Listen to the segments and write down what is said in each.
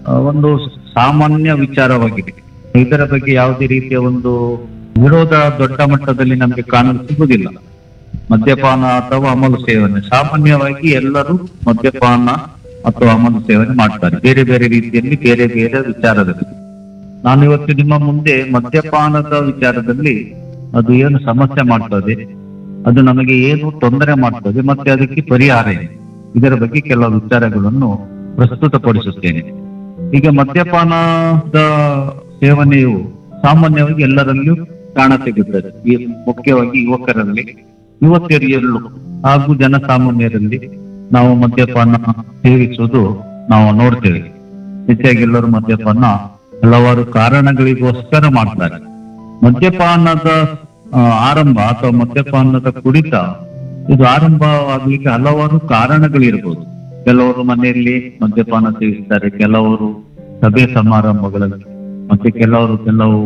ಆ, ಒಂದು ಸಾಮಾನ್ಯ ವಿಚಾರವಾಗಿದೆ ಇದರ ಬಗ್ಗೆ ಯಾವುದೇ ರೀತಿಯ ಒಂದು ವಿರೋಧ ದೊಡ್ಡ ಮಟ್ಟದಲ್ಲಿ ನಮಗೆ ಕಾಣಲು ಸಿಗುವುದಿಲ್ಲ ಮದ್ಯಪಾನ ಅಥವಾ ಅಮಲು ಸೇವನೆ ಸಾಮಾನ್ಯವಾಗಿ ಎಲ್ಲರೂ ಮದ್ಯಪಾನ ಅಥವಾ ಅಮಲು ಸೇವನೆ ಮಾಡ್ತಾರೆ ಬೇರೆ ಬೇರೆ ರೀತಿಯಲ್ಲಿ ಬೇರೆ ಬೇರೆ ವಿಚಾರದಲ್ಲಿ ನಾನು ಇವತ್ತು ನಿಮ್ಮ ಮುಂದೆ ಮದ್ಯಪಾನದ ವಿಚಾರದಲ್ಲಿ ಅದು ಏನು ಸಮಸ್ಯೆ ಮಾಡ್ತದೆ ಅದು ನಮಗೆ ಏನು ತೊಂದರೆ ಮಾಡ್ತದೆ ಮತ್ತೆ ಅದಕ್ಕೆ ಪರಿಹಾರ ಏನು ಇದರ ಬಗ್ಗೆ ಕೆಲವು ವಿಚಾರಗಳನ್ನು ಪ್ರಸ್ತುತಪಡಿಸುತ್ತೇನೆ ಈಗ ಮದ್ಯಪಾನದ ಸೇವನೆಯು ಸಾಮಾನ್ಯವಾಗಿ ಎಲ್ಲರಲ್ಲಿಯೂ ಕಾಣಸಿಗುತ್ತದೆ ಈ ಮುಖ್ಯವಾಗಿ ಯುವಕರಲ್ಲಿ ಯುವತಿಯರಲ್ಲೂ ಹಾಗೂ ಜನಸಾಮಾನ್ಯರಲ್ಲಿ ನಾವು ಮದ್ಯಪಾನ ಸೇವಿಸುವುದು ನಾವು ನೋಡ್ತೇವೆ ಹೆಚ್ಚಾಗಿ ಎಲ್ಲರೂ ಮದ್ಯಪಾನ ಹಲವಾರು ಕಾರಣಗಳಿಗೋಸ್ಕರ ಮಾಡ್ತಾರೆ ಮದ್ಯಪಾನದ ಆ, ಆರಂಭ ಅಥವಾ ಮದ್ಯಪಾನದ ಕುಡಿತ ಇದು ಆರಂಭವಾಗ್ಲಿಕ್ಕೆ ಹಲವಾರು ಕಾರಣಗಳಿರ್ಬೋದು ಕೆಲವರು ಮನೆಯಲ್ಲಿ ಮದ್ಯಪಾನ ಸೇವಿಸ್ತಾರೆ ಕೆಲವರು ಸಭೆ ಸಮಾರಂಭಗಳಲ್ಲಿ ಮತ್ತೆ ಕೆಲವರು ಕೆಲವು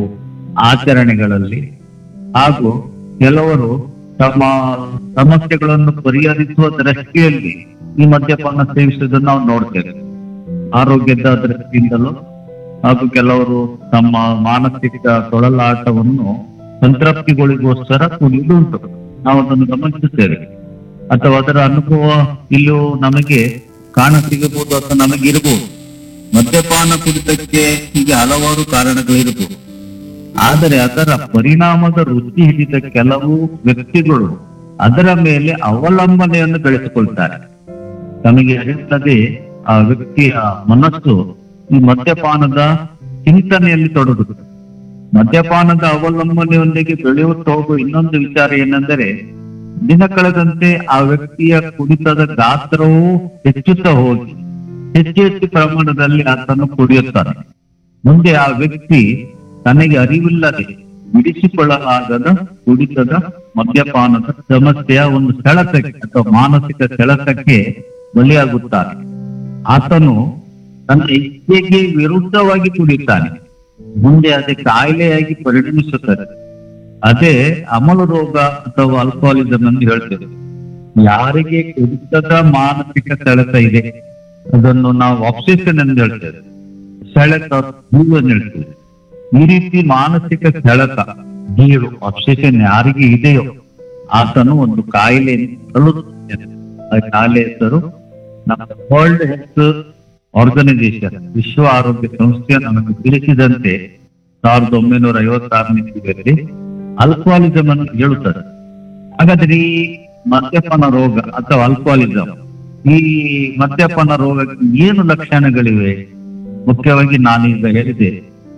ಆಚರಣೆಗಳಲ್ಲಿ ಹಾಗೂ ಕೆಲವರು ತಮ್ಮ ಸಮಸ್ಯೆಗಳನ್ನು ಪರಿಹರಿಸುವ ದೃಷ್ಟಿಯಲ್ಲಿ ಈ ಮದ್ಯಪಾನ ಸೇವಿಸುವುದನ್ನು ನಾವು ನೋಡ್ತೇವೆ ಆರೋಗ್ಯದ ದೃಷ್ಟಿಯಿಂದಲೂ ಹಾಗೂ ಕೆಲವರು ತಮ್ಮ ಮಾನಸಿಕ ತೊಳಲಾಟವನ್ನು ಸಂತೃಪ್ತಿಗಳಿಗೋಸ್ಕರ ಕುಡಿಯುವುದುಂಟು ನಾವು ಅದನ್ನು ಗಮನಿಸುತ್ತೇವೆ ಅಥವಾ ಅದರ ಅನುಭವ ಇಲ್ಲೂ ನಮಗೆ ಕಾಣ ಸಿಗಬಹುದು ಅಥವಾ ನಮಗೆ ಇರಬಹುದು ಮದ್ಯಪಾನ ಕುಡಿತಕ್ಕೆ ಹೀಗೆ ಹಲವಾರು ಕಾರಣಗಳಿರಬಹುದು ಆದರೆ ಅದರ ಪರಿಣಾಮದ ರುಚಿ ಹಿಡಿದ ಕೆಲವು ವ್ಯಕ್ತಿಗಳು ಅದರ ಮೇಲೆ ಅವಲಂಬನೆಯನ್ನು ಬೆಳೆಸಿಕೊಳ್ತಾರೆ ತಮಗೆ ಅರಿಯುತ್ತದೆ ಆ ವ್ಯಕ್ತಿಯ ಮನಸ್ಸು ಈ ಮದ್ಯಪಾನದ ಚಿಂತನೆಯಲ್ಲಿ ತೊಡಗುತ್ತದೆ ಮದ್ಯಪಾನದ ಅವಲಂಬನೆಯೊಂದಿಗೆ ಬೆಳೆಯುತ್ತಾ ಹೋಗುವ ಇನ್ನೊಂದು ವಿಚಾರ ಏನೆಂದರೆ ದಿನ ಕಳೆದಂತೆ ಆ ವ್ಯಕ್ತಿಯ ಕುಡಿತದ ಗಾತ್ರವು ಹೆಚ್ಚುತ್ತಾ ಹೋಗಿ ಹೆಚ್ಚು ಹೆಚ್ಚು ಪ್ರಮಾಣದಲ್ಲಿ ಆತನು ಕುಡಿಯುತ್ತಾನೆ ಮುಂದೆ ಆ ವ್ಯಕ್ತಿ ತನಗೆ ಅರಿವಿಲ್ಲದೆ ಬಿಡಿಸಿಕೊಳ್ಳಲಾಗದ ಕುಡಿತದ ಮದ್ಯಪಾನದ ಸಮಸ್ಯೆಯ ಒಂದು ಸೆಳೆತಕ್ಕೆ ಅಥವಾ ಮಾನಸಿಕ ಸೆಳೆತಕ್ಕೆ ಬಲಿಯಾಗುತ್ತಾನೆ ಆತನು ತನ್ನ ಇಚ್ಛೆಗೆ ವಿರುದ್ಧವಾಗಿ ಕುಡಿಯುತ್ತಾನೆ ಮುಂದೆ ಅದೇ ಕಾಯಿಲೆಯಾಗಿ ಪರಿಣಮಿಸುತ್ತದೆ ಅದೇ ಅಮಲು ರೋಗ ಅಥವಾ ಅಲ್ಕೋಹಾಲಿಸಮ್ ಎಂದು ಹೇಳ್ತೇವೆ ಯಾರಿಗೆ ಕುಡಿತದ ಮಾನಸಿಕ ಸೆಳೆತ ಇದೆ ಅದನ್ನು ನಾವು ಆಬ್ಸೆಷನ್ ಎಂದು ಹೇಳ್ತೇವೆ ಸೆಳೆತ ಹೂವು ಎಂದು ಹೇಳ್ತೇವೆ ಈ ರೀತಿ ಮಾನಸಿಕ ಸೆಳೆತ ಗೀಳು ಅಬ್ಸೆಷನ್ ಯಾರಿಗೆ ಇದೆಯೋ ಆತನು ಒಂದು ಕಾಯಿಲೆಯನ್ನು ತಲುಪುತ್ತಾನೆ ಆ ಕಾಯಿಲೆ ಹೆಸರು ನಮ್ಮ ವರ್ಲ್ಡ್ ಹೆಲ್ತ್ ಆರ್ಗನೈಸೇಷನ್ ವಿಶ್ವ ಆರೋಗ್ಯ ಸಂಸ್ಥೆ ನಮಗೆ ತಿಳಿಸಿದಂತೆ ಸಾವಿರದ ಒಂಬೈನೂರ ಐವತ್ತಾರನೇ ಇಸ್ವಿಯಲ್ಲಿ ಅಲ್ಕೋಹಾಲಿಸಮ್ ಅನ್ನು ಹೇಳುತ್ತದೆ ಹಾಗಾದ್ರೆ ಈ ಮದ್ಯಪಾನ ರೋಗ ಅಥವಾ ಅಲ್ಕೋಹಾಲಿಸಮ್ ಈ ಮದ್ಯಪಾನ ರೋಗಕ್ಕೆ ಏನು ಲಕ್ಷಣಗಳಿವೆ ಮುಖ್ಯವಾಗಿ ನಾನೀಗ ಹೇಳಿದೆ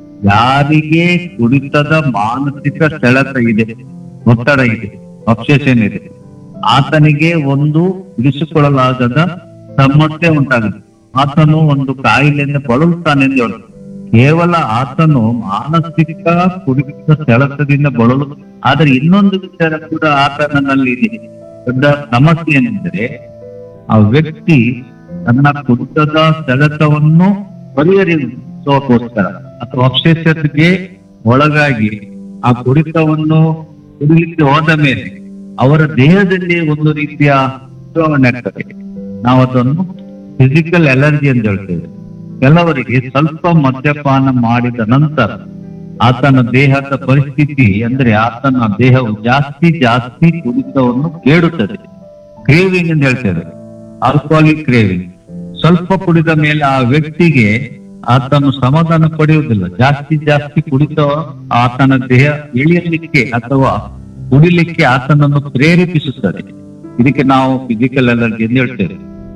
ಯಾರಿಗೆ ಕುಡಿತದ ಮಾನಸಿಕ ಸೆಳೆತ ಇದೆ ಒತ್ತಡ ಇದೆ ಅಬ್ಸೆಷನ್ ಇದೆ ಆತನಿಗೆ ಒಂದು ಇರಿಸಿಕೊಳ್ಳಲಾಗದ ಸಮಸ್ಯೆ ಉಂಟಾಗುತ್ತೆ ಆತನು ಒಂದು ಕಾಯಿಲೆಯಿಂದ ಬಳಲುತ್ತಾನೆ ಎಂದು ಹೇಳುದು ಕೇವಲ ಆತನು ಮಾನಸಿಕ ಕುಡಿತ ಸೆಳೆತದಿಂದ ಬಳಲು ಆದರೆ ಇನ್ನೊಂದು ವಿಚಾರ ಕೂಡ ಆತನಲ್ಲಿ ಇದೆ ದೊಡ್ಡ ಸಮಸ್ಯೆ ಏನೆಂದರೆ ಆ ವ್ಯಕ್ತಿ ತನ್ನ ಕುಡಿತದ ಸೆಳೆತವನ್ನು ಪರಿಹರಿಸೋಕೋಸ್ಕರ ಅಥವಾ ಅಬ್ಸೆಷನ್ಗೆ ಒಳಗಾಗಿ ಆ ಕುಡಿತವನ್ನು ಕುಡಿಲಿಕ್ಕೆ ಹೋದ ಮೇಲೆ ಅವರ ದೇಹದಲ್ಲಿ ಒಂದು ರೀತಿಯ ಬದಲಾವಣೆ ಆಗ್ತದೆ ನಾವು ಅದನ್ನು ಫಿಸಿಕಲ್ ಅಲರ್ಜಿ ಅಂತ ಹೇಳ್ತೇವೆ ಕೆಲವರಿಗೆ ಸ್ವಲ್ಪ ಮದ್ಯಪಾನ ಮಾಡಿದ ನಂತರ ಆತನ ದೇಹದ ಪರಿಸ್ಥಿತಿ ಅಂದ್ರೆ ಆತನ ದೇಹವು ಜಾಸ್ತಿ ಜಾಸ್ತಿ ಕುಡಿತವನ್ನು ಕೇಳುತ್ತದೆ ಕ್ರೇವಿಂಗ್ ಅಂತ ಹೇಳ್ತೇವೆ ಆಲ್ಕೋಹಾಲಿಕ್ ಕ್ರೇವಿಂಗ್ ಸ್ವಲ್ಪ ಕುಡಿದ ಮೇಲೆ ಆ ವ್ಯಕ್ತಿಗೆ ಆತನು ಸಮಾಧಾನ ಪಡೆಯುವುದಿಲ್ಲ ಜಾಸ್ತಿ ಜಾಸ್ತಿ ಕುಡಿತ ಆತನ ದೇಹ ಇಳಿಯಲಿಕ್ಕೆ ಅಥವಾ ಕುಡಿಲಿಕ್ಕೆ ಆತನನ್ನು ಪ್ರೇರೇಪಿಸುತ್ತದೆ ಇದಕ್ಕೆ ನಾವು ಫಿಸಿಕಲ್ ಅಲರ್ಜಿ ಎಂದು ಹೇಳ್ತೇವೆ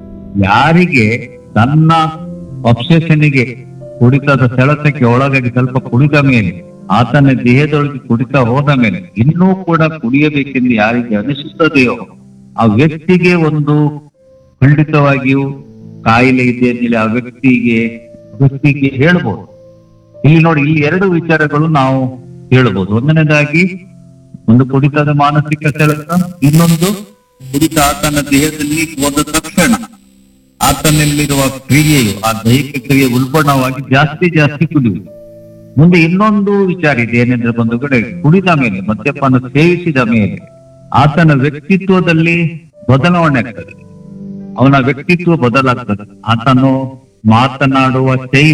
ಯಾರಿಗೆ ತನ್ನ ಅಬ್ಸೆಷನ್ಗೆ ಕುಡಿತದ ಸೆಳೆತಕ್ಕೆ ಒಳಗಾಗಿ ಸ್ವಲ್ಪ ಕುಡಿದ ಮೇಲೆ ಆತನ ದೇಹದೊಳಗೆ ಕುಡಿತ ಹೋದ ಮೇಲೆ ಇನ್ನೂ ಕೂಡ ಕುಡಿಯಬೇಕೆಂದು ಯಾರಿಗೆ ಅನಿಸುತ್ತದೆಯೋ ಆ ವ್ಯಕ್ತಿಗೆ ಒಂದು ಖಂಡಿತವಾಗಿಯೂ ಕಾಯಿಲೆ ಇದೆ ಅಂತೇಳಿ ಆ ವ್ಯಕ್ತಿಗೆ ವ್ಯಕ್ತಿಗೆ ಹೇಳ್ಬೋದು ಇಲ್ಲಿ ನೋಡಿ ಇಲ್ಲಿ ಎರಡು ವಿಚಾರಗಳು ನಾವು ಹೇಳ್ಬೋದು ಒಂದನೇದಾಗಿ ಒಂದು ಕುಡಿತದ ಮಾನಸಿಕ ಸೆಳೆತ ಇನ್ನೊಂದು ಕುಡಿತ ಆತನ ದೇಹದಲ್ಲಿ ಹೋದ ತಕ್ಷಣ ಆತನಲ್ಲಿರುವ ಕ್ರಿಯೆಯು ಆ ದೈಹಿಕ ಕ್ರಿಯೆ ಉಲ್ಬಣವಾಗಿ ಜಾಸ್ತಿ ಜಾಸ್ತಿ ಕುಡಿಯುವುದು ಮುಂದೆ ಇನ್ನೊಂದು ವಿಚಾರ ಇದೆ ಏನೆಂದ್ರೆ ಬಂದು ಕಡೆ ಕುಡಿದ ಮೇಲೆ ಮದ್ಯಪಾನ ಸೇವಿಸಿದ ಮೇಲೆ ಆತನ ವ್ಯಕ್ತಿತ್ವದಲ್ಲಿ ಬದಲಾವಣೆ ಆಗ್ತದೆ ಅವನ ವ್ಯಕ್ತಿತ್ವ ಬದಲಾಗ್ತದೆ ಆತನು ಮಾತನಾಡುವ ಶೈಲಿ